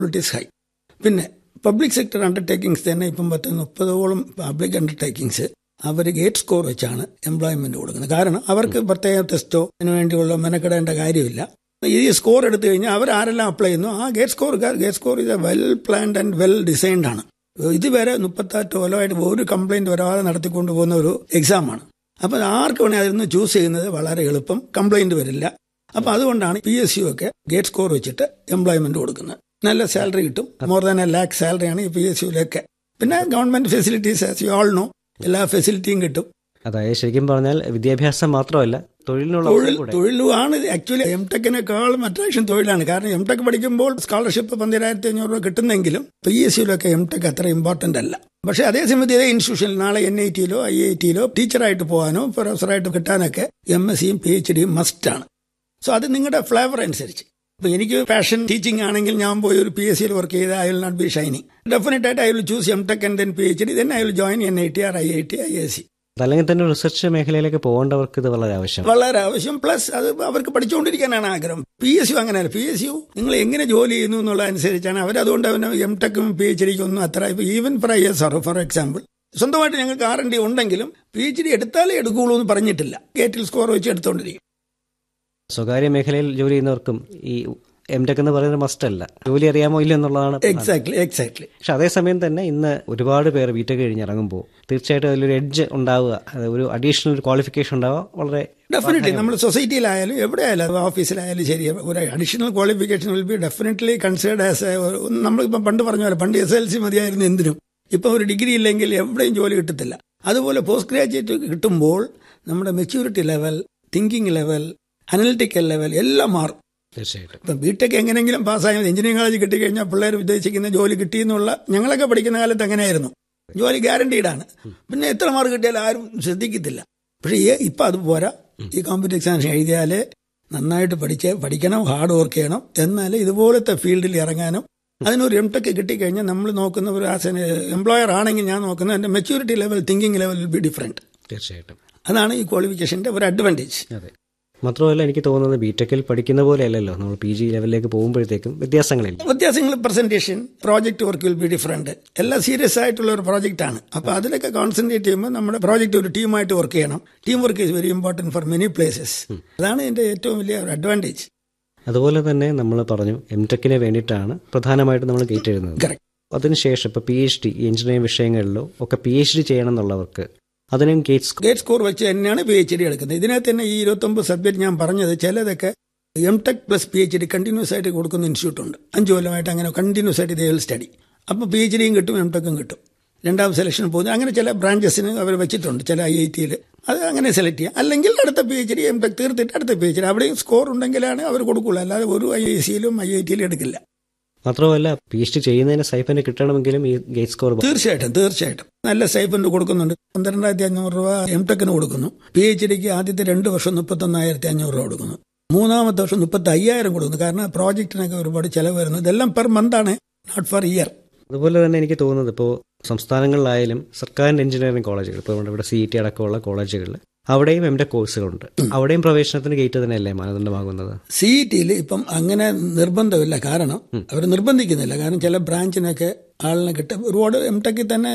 It is high പിന്നെ public sector undertakings തന്നെ ഇപ്പം പത്ത് മുപ്പതോളം പബ്ലിക് അണ്ടർടേക്കിങ്സ് അവർ ഗേറ്റ് സ്കോർ വെച്ചാണ് എംപ്ലോയ്മെന്റ് കൊടുക്കുന്നത് കാരണം അവർക്ക് പ്രത്യേക ടെസ്റ്റോ അതിനു വേണ്ടിയുള്ള മെനക്കെടേണ്ട കാര്യമില്ല ഈ സ്കോർ എടുത്തു കഴിഞ്ഞാൽ അവർ ആരെല്ലാം അപ്ലൈ ചെയ്യുന്നു ആ ഗേറ്റ് സ്കോർ ഗേറ്റ് സ്കോർ ഇത് well planned and well designed ആണ് ഇതുവരെ മുപ്പത്തെട്ട് കൊല്ലമായിട്ട് ഒരു കംപ്ലൈന്റ് വരാതെ നടത്തിക്കൊണ്ടു പോകുന്ന ഒരു എക്സാമാണ് അപ്പൊ ആർക്ക് വേണേൽ അതിൽ നിന്ന് ചൂസ് ചെയ്യുന്നത് വളരെ എളുപ്പം കംപ്ലൈന്റ് വരില്ല അപ്പൊ അതുകൊണ്ടാണ് പി എസ് യു ഒക്കെ ഗേറ്റ് സ്കോർ വെച്ചിട്ട് എംപ്ലോയ്മെന്റ് കൊടുക്കുന്നത് നല്ല സാലറി കിട്ടും മോർ ദാൻ എ ലാക്ക് സാലറിയാണ് ഈ പി എസ് യുവിലൊക്കെ പിന്നെ government facilities as you all know എല്ലാ ഫെസിലിറ്റിയും കിട്ടും അതായത് ശരിക്കും പറഞ്ഞാൽ വിദ്യാഭ്യാസം മാത്രമല്ല തൊഴിലിനുള്ള തൊഴിൽ അവസരം കൂടെ തൊഴിലുമാണ് ആക്ച്വലി എം ടെക്കിനേക്കാളും അട്രാക്ഷൻ തൊഴിലാണ് കാരണം എം ടെക് പഠിക്കുമ്പോൾ സ്കോളർഷിപ്പ് പന്തിരായിരത്തി അഞ്ഞൂറ് രൂപ കിട്ടുന്നെങ്കിലും പി എസ് സിയിലൊക്കെ എം ടെക് അത്ര ഇമ്പോർട്ടന്റ് അല്ല പക്ഷേ അതേസമയത്ത് ഇതേ ഇൻസ്റ്റിറ്റ്യൂഷനിൽ നാളെ എൻ ഐ ടിയിലോ ഐ ഐ ടിയിലോ ടീച്ചറായിട്ട് പോകാനോ പ്രൊഫസറായിട്ട് കിട്ടാനൊക്കെ എം എസ് സിയും പി എച്ച് ഡിയും മസ്റ്റാണ് സോ അത് നിങ്ങളുടെ ഫ്ലേവർ അനുസരിച്ച് ഇപ്പൊ എനിക്ക് പാഷൻ ടീച്ചിങ് ആണെങ്കിൽ ഞാൻ പോയി ഒരു പി എസ് സിയിൽ വർക്ക് ചെയ്ത് I will not be shining definite ആയിട്ട് I will choose M tech and then P H D then I will join N I T or I I T I S C അല്ലെങ്കിൽ തന്നെ research മേഖലയിലേക്ക് പോകേണ്ടവർക്ക് ഇത് വളരെ ആവശ്യം വളരെ ആവശ്യം plus അത് അവർക്ക് പഠിച്ചുകൊണ്ടിരിക്കാനാണ് ആഗ്രഹം പി എസ് യു അങ്ങനെയല്ല പി എസ് യു നിങ്ങൾ എങ്ങനെ ജോലി ചെയ്യുന്നു എന്നുള്ള അനുസരിച്ചാണ് അവർ അതുകൊണ്ട് അവന് എം ടെക്കും പി എച്ച് ഡിക്കും ഒന്നും അത്ര even for I S R for example സ്വന്തമായിട്ട് ഞങ്ങൾക്ക് ആർ എൻ ഡി ഉണ്ടെങ്കിലും പി എച്ച് ഡി എടുത്താലേ എടുക്കുള്ളൂ എന്ന് പറഞ്ഞിട്ടില്ല ഗേറ്റിൽ സ്കോർ വെച്ച് എടുത്തുകൊണ്ടിരിക്കും സ്വകാര്യ മേഖലയിൽ ജോലി ചെയ്യുന്നവർക്കും ഈ എം ടെക് എന്ന് പറയുന്നത് മസ്റ്റ് അല്ല ജോലി അറിയാമോ ഇല്ല എന്നുള്ളതാണ് പ്രധാനം. എക്സാക്ട്ലി എക്സാക്ട്ലി പക്ഷെ അതേസമയം തന്നെ ഇന്ന് ഒരുപാട് പേർ ബിടെക് കഴിഞ്ഞിറങ്ങുമ്പോൾ തീർച്ചയായിട്ടും അതിലൊരു എഡ്ജ് ഉണ്ടാവുക അത് ഒരു അഡീഷണൽ ഒരു ക്വാളിഫിക്കേഷൻ ഉണ്ടാവുക വളരെ ഡെഫിനറ്റ്ലി നമ്മൾ സൊസൈറ്റിയിലായാലും എവിടെയായാലും ഓഫീസിലായാലും ശരി ഒരു additional qualification will be definitely considered as നമ്മളിപ്പം പണ്ട് പറഞ്ഞ പോലെ പണ്ട് എസ് എൽ സി മതിയായിരുന്നു എന്തിനും ഇപ്പം ഒരു ഡിഗ്രി ഇല്ലെങ്കിൽ എവിടെയും ജോലി കിട്ടത്തില്ല അതുപോലെ പോസ്റ്റ് ഗ്രാജുവേറ്റ് കിട്ടുമ്പോൾ നമ്മുടെ maturity level thinking level analytical level എല്ലാം മാറും തീർച്ചയായിട്ടും ഇപ്പം ബിടെക് എങ്ങനെയെങ്കിലും പാസ്സായാൽ എഞ്ചിനീയറിംഗ് കോളേജ് കിട്ടിക്കഴിഞ്ഞാൽ പിള്ളേർ ഉദ്ദേശിക്കുന്ന ജോലി കിട്ടിയെന്നുള്ള ഞങ്ങളൊക്കെ പഠിക്കുന്ന കാലത്ത് അങ്ങനെയായിരുന്നു ജോലി ഗ്യാരണ്ടീഡാണ് പിന്നെ എത്ര മാർക്ക് കിട്ടിയാലും ആരും ശ്രദ്ധിക്കത്തില്ല പക്ഷേ ഈ ഇപ്പം അത് പോരാ ഈ കോമ്പറ്റീവ് എക്സാമിനേഷൻ എഴുതിയാലേ നന്നായിട്ട് പഠിച്ച് പഠിക്കണം ഹാർഡ് വർക്ക് ചെയ്യണം എന്നാലേ ഇതുപോലത്തെ ഫീൽഡിൽ ഇറങ്ങാനും അതിനൊരു എം ടെക് കിട്ടിക്കഴിഞ്ഞാൽ നമ്മൾ നോക്കുന്ന ഒരു ആസ് എൻ എംപ്ലോയർ ആണെങ്കിൽ ഞാൻ നോക്കുന്നത് എൻ്റെ maturity level thinking level will be different തീർച്ചയായിട്ടും അതാണ് ഈ ക്വാളിഫിക്കേഷൻ്റെ ഒരു അഡ്വാൻറ്റേജ് അതെ മാത്രമല്ല എനിക്ക് തോന്നുന്നത് ബിടെക്കിൽ പഠിക്കുന്ന പോലെ അല്ലല്ലോ നമ്മൾ പി ജി ലെവലിലേക്ക് പോകുമ്പോഴത്തേക്കും വ്യത്യാസങ്ങളില്ല വ്യത്യാസങ്ങൾ presentation project work will be different എല്ലാം സീരിയസ് ആയിട്ടുള്ള ഒരു പ്രോജക്റ്റ് ആണ് അപ്പൊ അതിലൊക്കെ കോൺസെൻട്രേറ്റ് ചെയ്യുമ്പോൾ നമ്മുടെ പ്രോജക്റ്റ് ഒരു ടീമായിട്ട് വർക്ക് ചെയ്യണം team work is very important for many places അതാണ് ഇതിന്റെ ഏറ്റവും വലിയ ഒരു അഡ്വാൻറ്റേജ് അതുപോലെ തന്നെ നമ്മൾ പറഞ്ഞു എം ടെക്കിന് വേണ്ടിയിട്ടാണ് പ്രധാനമായിട്ടും നമ്മൾ ഗേറ്റ് എഴുതുന്നത് Correct. അതിനുശേഷം ഇപ്പോൾ പി എച്ച് ഡി എഞ്ചിനീയറിംഗ് വിഷയങ്ങളിലോ ഒക്കെ പി എച്ച് ഡി ചെയ്യണം എന്നുള്ളവർക്ക് അതിനും ഗേറ്റ് ഗേറ്റ് സ്കോർ വെച്ച് തന്നെയാണ് പി എച്ച് ഡി എടുക്കുന്നത് ഇതിനകത്ത് തന്നെ ഈ ഇരുപത്തൊമ്പത് സബ്ജക്ട് ഞാൻ പറഞ്ഞത് ചിലതൊക്കെ M tech plus P H D continuous ആയിട്ട് കൊടുക്കുന്ന ഇൻസ്റ്റിറ്റ്യൂട്ട് ഉണ്ട് അഞ്ച് കൊല്ലമായിട്ട് അങ്ങനെ കണ്ടിന്യൂസ് ആയിട്ട് ഇതേ സ്റ്റഡി അപ്പോൾ പി എച്ച് ഡിയും കിട്ടും എം ടെക്കും കിട്ടും രണ്ടാം സെലക്ഷൻ പോകുന്നത് അങ്ങനെ ചില ബ്രാഞ്ചസിന് അവർ വെച്ചിട്ടുണ്ട് ചില ഐ ഐ ടിയിൽ അത് അങ്ങനെ സെലക്ട് ചെയ്യാം അല്ലെങ്കിൽ അടുത്ത P H D M tech തീർത്തിട്ട് അടുത്ത പി എച്ച് ഡി അവിടെയും സ്കോർ ഉണ്ടെങ്കിലാണ് അവർ കൊടുക്കുള്ളൂ അല്ലാതെ ഒരു ഐ ഐ സിയിലും ഐ ഐ ടിയിലും എടുക്കില്ല മാത്രമല്ല പി എച്ച് ഡി ചെയ്യുന്നതിന് സൈഫന് കിട്ടണമെങ്കിലും ഈ ഗേറ്റ് സ്കോർ തീർച്ചയായിട്ടും തീർച്ചയായിട്ടും നല്ല സ്റ്റൈപ്പൻഡ് കൊടുക്കുന്നുണ്ട് പന്ത്രണ്ടായിരത്തി അഞ്ഞൂറ് രൂപ എം ടെക്കിന് കൊടുക്കുന്നു പി എച്ച് ഡിക്ക് ആദ്യത്തെ രണ്ട് വർഷം മുപ്പത്തൊന്നായിരത്തി അഞ്ഞൂറ് രൂപ കൊടുക്കുന്നു മൂന്നാമത്തെ വർഷം മുപ്പത്തി അയ്യായിരം കൊടുക്കുന്നു കാരണം പ്രോജക്റ്റിനൊക്കെ ഒരുപാട് ചെലവ് വരുന്നു ഇതെല്ലാം പെർ മന്ത് ആണ് നോട്ട് ഫോർ ഇയർ അതുപോലെ തന്നെ എനിക്ക് തോന്നുന്നത് ഇപ്പോൾ സംസ്ഥാനങ്ങളിലായാലും സർക്കാരിൻ്റെ എഞ്ചിനീയറിംഗ് കോളേജുകൾ ഇപ്പോൾ നമ്മുടെ ഇവിടെ സി ടി അടക്കമുള്ള കോളേജുകളിൽ അവിടെയും എം ടെക് കോഴ്സുകളുണ്ട് അവിടെയും പ്രവേശനത്തിന് ഗേറ്റ് തന്നെയല്ലേ മാനദണ്ഡമാകുന്നത് സി ടിയിൽ ഇപ്പം അങ്ങനെ നിർബന്ധമില്ല കാരണം അവർ നിർബന്ധിക്കുന്നില്ല കാരണം ചില ബ്രാഞ്ചിനൊക്കെ ആളിനെ കിട്ടും ഒരുപാട് എം ടെക്കിൽ തന്നെ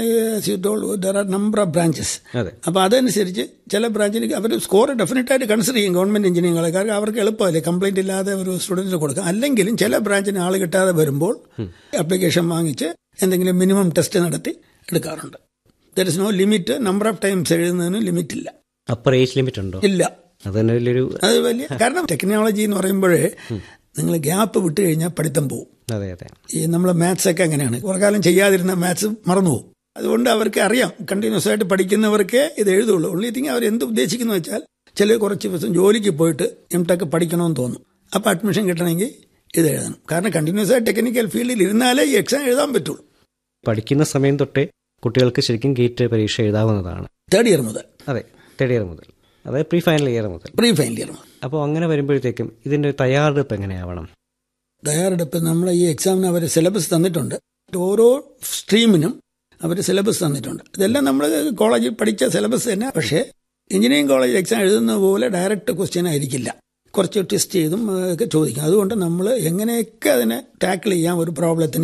there are number of branches അതെ അപ്പോൾ അതനുസരിച്ച് ചില ബ്രാഞ്ചിൽ അവർ സ്കോർ ഡെഫിനറ്റ് ആയിട്ട് കൺസിഡർ ചെയ്യും ഗവൺമെന്റ് എഞ്ചിനീയറിംഗ് കോളേജ് കാരണം അവർക്ക് എളുപ്പമല്ലേ കംപ്ലൈന്റ് ഇല്ലാതെ ഒരു സ്റ്റുഡന്റിന് കൊടുക്കാം അല്ലെങ്കിലും ചില ബ്രാഞ്ചിന് ആൾ കിട്ടാതെ വരുമ്പോൾ അപ്ലിക്കേഷൻ വാങ്ങിച്ച് എന്തെങ്കിലും മിനിമം ടെസ്റ്റ് നടത്തി എടുക്കാറുണ്ട് there is no limit number of times എഴുതുന്നതിന് ലിമിറ്റ് ഇല്ല അപ്പർ ഏജ് ലിമിറ്റ് ഉണ്ടോ ഇല്ല അത് തന്നെ വലിയൊരു അത് വലിയ കാരണം ടെക്നോളജി എന്ന് പറയുമ്പോഴേ നിങ്ങൾ ഗ്യാപ്പ് വിട്ട് കഴിഞ്ഞാൽ പഠിത്തം പോകും അതെ അതെ ഈ നമ്മൾ മാത്സ് ഒക്കെ അങ്ങനെയാണ് കുറെ കാലം ചെയ്യാതിരുന്ന മാത്സ് മറന്നു പോകും അതുകൊണ്ട് അവർക്ക് അറിയാം കണ്ടിന്യൂസ് ആയിട്ട് പഠിക്കുന്നവർക്കേ ഇത് എഴുതുള്ളൂ ഉള്ളി തിങ് അവർ എന്ത് ഉദ്ദേശിക്കുന്നു വെച്ചാൽ ചില കുറച്ച് ദിവസം ജോലിക്ക് പോയിട്ട് എം ടെക് പഠിക്കണമെന്ന് തോന്നും അപ്പോൾ അഡ്മിഷൻ കിട്ടണമെങ്കിൽ ഇത് എഴുതണം കാരണം കണ്ടിന്യൂസ് ആയിട്ട് ടെക്നിക്കൽ ഫീൽഡിൽ ഇരുന്നാലേ ഈ എക്സാം എഴുതാൻ പറ്റുള്ളൂ പഠിക്കുന്ന സമയം തൊട്ടേ കുട്ടികൾക്ക് ശരിക്കും ഗേറ്റ് പരീക്ഷ എഴുതാവുന്നതാണ് തേർഡ് ഇയർ മുതൽ അതെ തേർഡ് ഇയർ മുതൽ അതായത് പ്രീ ഫൈനൽ ഇയർ മുതൽ പ്രീ ഫൈനൽ ഇയർ മുതൽ അപ്പോൾ അങ്ങനെ വരുമ്പോഴത്തേക്കും ഇതിന്റെ ഒരു തയ്യാറെടുപ്പ് എങ്ങനെയാവണം തയ്യാറെടുപ്പ് നമ്മൾ ഈ എക്സാമിന് അവർ സിലബസ് തന്നിട്ടുണ്ട് ഓരോ സ്ട്രീമിനും അവർ സിലബസ് തന്നിട്ടുണ്ട് ഇതെല്ലാം നമ്മൾ കോളേജിൽ പഠിച്ച സിലബസ് തന്നെ പക്ഷേ എഞ്ചിനീയറിംഗ് കോളേജ് എക്സാം എഴുതുന്ന പോലെ ഡയറക്റ്റ് ക്വസ്റ്റ്യൻ ആയിരിക്കില്ല കുറച്ച് ടെസ്റ്റ് ചെയ്തും ഒക്കെ ചോദിക്കും അതുകൊണ്ട് നമ്മൾ എങ്ങനെയൊക്കെ അതിനെ ടാക്കിൾ ചെയ്യാം ഒരു പ്രോബ്ലത്തിന്